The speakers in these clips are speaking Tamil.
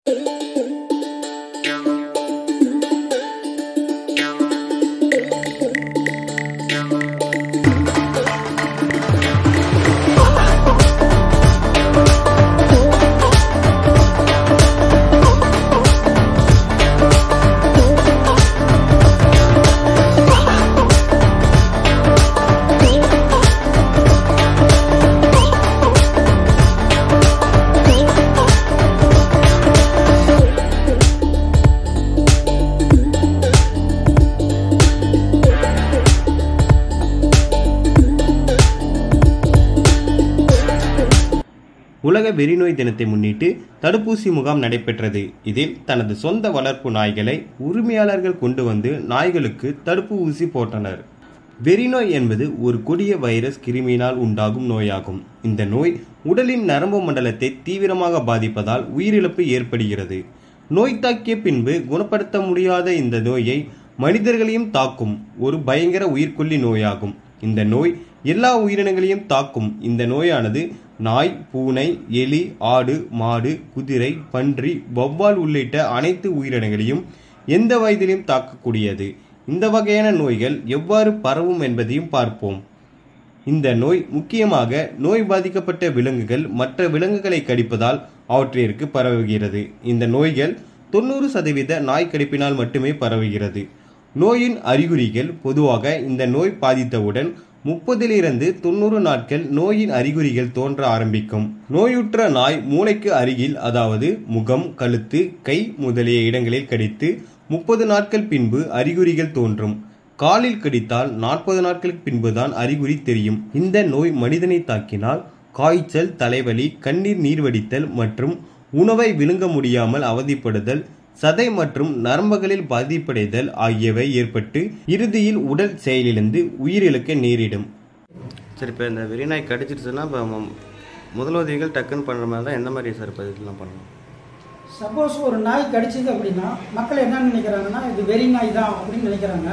உலக வெறிநோய் தினத்தை முன்னிட்டு தடுப்பூசி முகாம் நடைபெற்றது இதில் தனது சொந்த வளர்ப்பு நாய்களை உரிமையாளர்கள் கொண்டு வந்து நாய்களுக்கு தடுப்பு ஊசி போட்டனர் வெறிநோய் என்பது ஒரு கொடிய வைரஸ் கிருமியினால் உண்டாகும் நோயாகும் இந்த நோய் உடலின் நரம்பு மண்டலத்தை தீவிரமாக பாதிப்பதால் உயிரிழப்பு ஏற்படுகிறது நோய் தாக்கிய பின்பு குணப்படுத்த முடியாத இந்த நோயை மனிதர்களையும் தாக்கும் ஒரு பயங்கர உயிர்கொல்லி நோயாகும் இந்த நோய் எல்லா உயிரினங்களையும் தாக்கும் இந்த நோயானது நாய் பூனை எலி ஆடு மாடு குதிரை பன்றி வௌவால் உள்ளிட்ட அனைத்து உயிரினங்களையும் எந்த வயதிலும் தாக்கக்கூடியது இந்த வகையான நோய்கள் எவ்வாறு பரவும் என்பதையும் பார்ப்போம் இந்த நோய் முக்கியமாக நோய் பாதிக்கப்பட்ட விலங்குகள் மற்ற விலங்குகளை கடிப்பதால் அவற்றிற்கு பரவுகிறது இந்த நோய்கள் தொண்ணூறு சதவீத நாய் கடிப்பினால் மட்டுமே பரவுகிறது நோயின் அறிகுறிகள் பொதுவாக இந்த நோய் பாதித்தவுடன் முப்பதிலிருந்து தொண்ணூறு நாட்கள் நோயின் அறிகுறிகள் தோன்ற ஆரம்பிக்கும் நோயுற்ற நாய் மூளைக்கு அருகில் அதாவது முகம் கழுத்து கை முதலிய இடங்களில் கடித்து முப்பது நாட்கள் பின்பு அறிகுறிகள் தோன்றும் காலில் கடித்தால் நாற்பது நாட்களுக்கு பின்புதான் அறிகுறி தெரியும் இந்த நோய் மனிதனை தாக்கினால் காய்ச்சல் தலைவலி கண்ணீர் நீர்வடித்தல் மற்றும் உணவை விழுங்க முடியாமல் அவதிப்படுதல் சதை மற்றும் நரம்புகளில் பாதிப்படைதல் ஆகியவை ஏற்பட்டு இறுதியில் உடல் செயலிழந்து உயிரிழக்க நேரிடும் சரி இப்போ இந்த வெறிநாய் கடிச்சிருச்சுன்னா இப்போ முதலுதவிகள் டக்குன்னு பண்ணுற மாதிரி தான் எந்த மாதிரி சார் இப்போ இதெல்லாம் பண்ணணும் சப்போஸ் ஒரு நாய் கடிச்சது அப்படின்னா மக்கள் என்ன நினைக்கிறாங்கன்னா இது வெறி நாய் தான் அப்படின்னு நினைக்கிறாங்க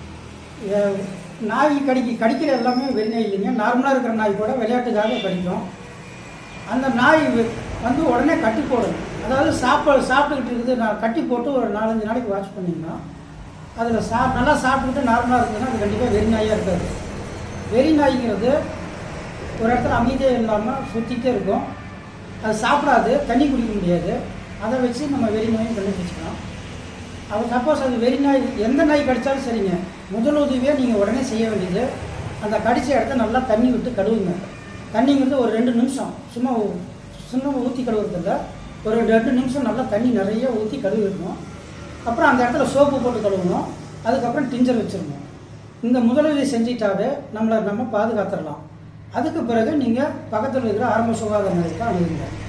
எ- நாய் கடிக்க கடிக்கிற எல்லாமே வெறி நாய் இல்லைங்க நார்மலாக இருக்கிற நாய் கூட விளையாட்டுக்காக கடிக்கும் அந்த நாய் வ- வந்து உடனே கட்டி போடணும் அதாவது சாப்பாடு சாப்பிட்டுக்கிட்டு இருக்குது நான் கட்டி போட்டு ஒரு நாலஞ்சு நாளைக்கு வாட்ச் பண்ணிங்கன்னா அதில் சா நல்லா சாப்பிட்டுக்கிட்டு நார்மலாக இருந்ததுன்னா அது கண்டிப்பாக வெறி நாயாக இருக்காது வெறி நாய்ங்கிறது ஒரு இடத்துல அமைதியாக இல்லாமல் சுற்றிட்டே இருக்கும் அது சாப்பிடாது தண்ணி குடிக்க முடியாது அதை வச்சு நம்ம வெறி நோயும் கண்டுபிடிச்சிக்கலாம் அது சப்போஸ் அது வெறி நாய் எந்த நாய் கடித்தாலும் சரிங்க முதல் உதவியாக நீங்கள் உடனே செய்ய வேண்டியது அந்த கடிச்ச இடத்த நல்லா தண்ணி விட்டு கழுவுங்க தண்ணிங்கிறது ஒரு ரெண்டு நிமிஷம் சும்மா ஊ- சும்மா ஊற்றி கழுவுறதில்ல ஒரு ரெண்டு நிமிஷம் நல்லா தண்ணி நிறைய ஊற்றி கழுவிடணும் அப்புறம் அந்த இடத்துல சோப்பு போட்டு கழுவணும் அதுக்கப்புறம் டிஞ்சர் வச்சிடணும் இந்த முதலுதவி செஞ்சிட்டாவே நம்மளை நம்ம பாதுகாத்துடலாம் அதுக்கு பிறகு நீங்கள் பக்கத்தில் இருக்கிற ஆரம்ப சுகாதார நிலையத்தை அணுகுங்க